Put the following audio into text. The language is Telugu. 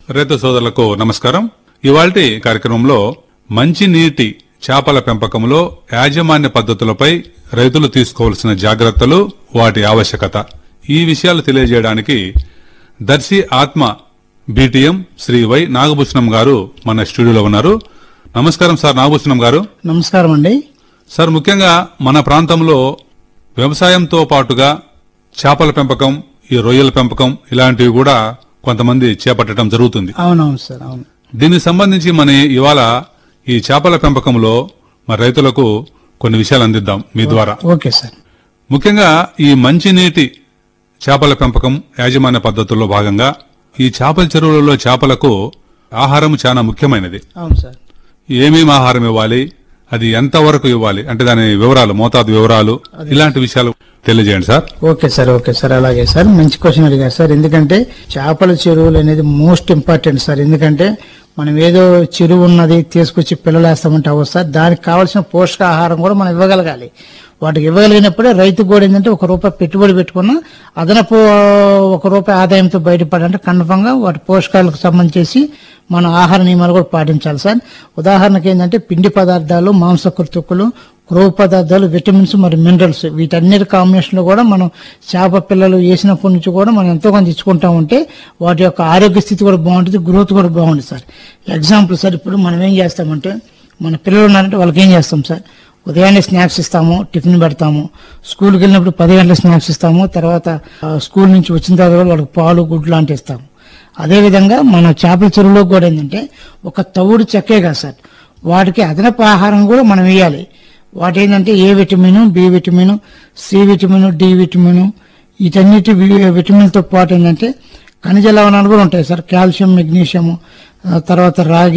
రైతు సోదరులకు నమస్కారం ఇవాల్టి కార్యక్రమంలో మంచినీటి చేపల పెంపకంలో యాజమాన్య పద్ధతులపై రైతులు తీసుకోవాల్సిన జాగ్రత్తలు వాటి ఆవశ్యకత ఈ విషయాలు తెలియజేయడానికి దర్శి ఆత్మ బీటీఎం శ్రీ వై నాగభూషణం గారు మన స్టూడియోలో ఉన్నారు నమస్కారం సార్ నాగభూషణం గారు నమస్కారం అండి సార్ ముఖ్యంగా మన ప్రాంతంలో వ్యవసాయంతో పాటుగా చేపల పెంపకం ఈ రొయ్యల పెంపకం ఇలాంటివి కూడా కొంతమంది చేపట్టడం జరుగుతుంది అవునవును సార్ అవును దీనికి సంబంధించి మన ఇవాళ ఈ చేపల పెంపకంలో మన రైతులకు కొన్ని విషయాలు అందిద్దాం మీ ద్వారా ఓకే సార్ ముఖ్యంగా ఈ మంచినీటి చేపల పెంపకం యాజమాన్య పద్ధతుల్లో భాగంగా ఈ చేపల చెరువులలో చేపలకు ఆహారం చాలా ముఖ్యమైనది అవును సార్ ఏమేమి ఆహారం ఇవ్వాలి అది ఎంత వరకు ఇవ్వాలి అంటే దాని వివరాలు మోతాదు వివరాలు ఇలాంటి విషయాలు తెలియజేయండి sir okay sir okay sir అలాగే సార్ మంచి క్వశ్చన్ అడిగారు సార్ ఎందుకంటే చేపల చెరువులు అనేది మోస్ట్ ఇంపార్టెంట్ సార్ ఎందుకంటే మనం ఏదో చెరువు ఉన్నది తీసుకొచ్చి పిల్లలు వేస్తామంటే అవ్వదు సార్ దానికి కావాల్సిన పోషకాహారం కూడా మనం ఇవ్వగలగాలి వాటికి ఇవ్వగలిగినప్పుడే రైతు కూడా ఏంటంటే ఒక రూపాయి పెట్టుబడి పెట్టుకున్న అదనపు ఒక రూపాయి ఆదాయంతో బయటపడాలంటే కన్ఫర్మ్ గా వాటి పోషకాలకు సంబంధించి మనం ఆహార నియమాలు కూడా పాటించాలి సార్ ఉదాహరణకి ఏంటంటే పిండి పదార్థాలు మాంసకృతుకులు క్రొవ్వు పదార్థాలు విటమిన్స్ మరియు మినరల్స్ వీటన్నిటి కాంబినేషన్ లో కూడా మనం చేప పిల్లలు వేసినప్పటి నుంచి కూడా మనం ఎంతో కొంత ఇచ్చుకుంటా ఉంటే వాటి యొక్క ఆరోగ్య స్థితి కూడా బాగుంటుంది గ్రోత్ కూడా బాగుంటుంది సార్ ఎగ్జాంపుల్ సార్ ఇప్పుడు మనం ఏం చేస్తామంటే మన పిల్లలు ఉన్నారంటే వాళ్ళకి ఏం చేస్తాం సార్ ఉదయాన్నే స్నాక్స్ ఇస్తాము టిఫిన్ పెడతాము స్కూల్కి వెళ్ళినప్పుడు పది గంటల స్నాక్స్ ఇస్తాము తర్వాత ఆ, స్కూల్ నుంచి వచ్చిన తర్వాత కూడా వాళ్ళకి పాలు గుడ్లు లాంటివి ఇస్తాము అదేవిధంగా మన చేపల చెరువులో కూడా ఏంటంటే ఒక తవుడు చెక్కే కదా సార్ వాటికి అదనపు ఆహారం కూడా మనం ఇవ్వాలి వాటి ఏంటంటే A vitamin B vitamin C vitamin D vitamin వీటన్నిటి వి- విటమిన్తో పాటు ఏంటంటే ఖనిజ లవణాలు కూడా ఉంటాయి సార్ కాల్షియం మెగ్నీషియం ఆ తర్వాత రాగి